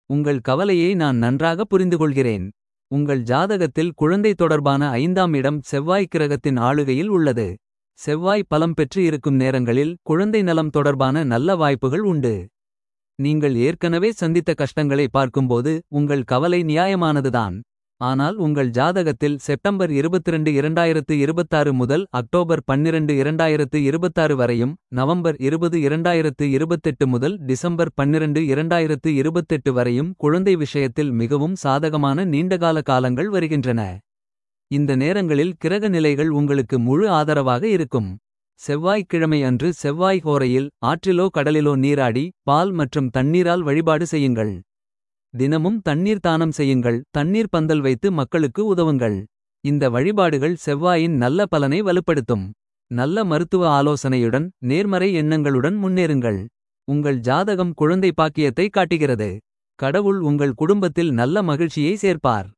உங்கள் கவலையை நான் நன்றாக புரிந்துகொள்கிறேன். உங்கள் ஜாதகத்தில் குழந்தை தொடர்பான ஐந்தாம் இடம் செவ்வாய் கிரகத்தின் ஆளுகையில் உள்ளது. செவ்வாய் பலம் பெற்று இருக்கும் நேரங்களில் குழந்தை நலம் தொடர்பான நல்ல வாய்ப்புகள் உண்டு. நீங்கள் ஏற்கனவே சந்தித்த கஷ்டங்களை பார்க்கும்போது உங்கள் கவலை நியாயமானதுதான். ஆனால் உங்கள் ஜாதகத்தில் செப்டம்பர் 22 2026 முதல் அக்டோபர் 12 2026 வரையும் நவம்பர் 20 2028 முதல் டிசம்பர் 12 2028 வரையும் குழந்தை விஷயத்தில் மிகவும் சாதகமான நீண்டகால காலங்கள் வருகின்றன. இந்த நேரங்களில் கிரக நிலைகள் உங்களுக்கு முழு ஆதரவாக இருக்கும். செவ்வாய்க்கிழமை அன்று செவ்வாய் ஹோரையில் ஆற்றிலோ கடலிலோ நீராடி பால் மற்றும் தண்ணீரால் வழிபாடு செய்யுங்கள். தினமும் தண்ணீர் தானம் செய்யுங்கள் தண்ணீர் பந்தல் வைத்து மக்களுக்கு உதவுங்கள். இந்த வழிபாடுகள் செவ்வாயின் நல்ல பலனை வலுப்படுத்தும். நல்ல மருத்துவ ஆலோசனையுடன் நேர்மறை எண்ணங்களுடன் முன்னேறுங்கள். உங்கள் ஜாதகம் குழந்தை பாக்கியத்தை காட்டுகிறது. கடவுள் உங்கள் குடும்பத்தில் நல்ல மகிழ்ச்சியை சேர்ப்பார்.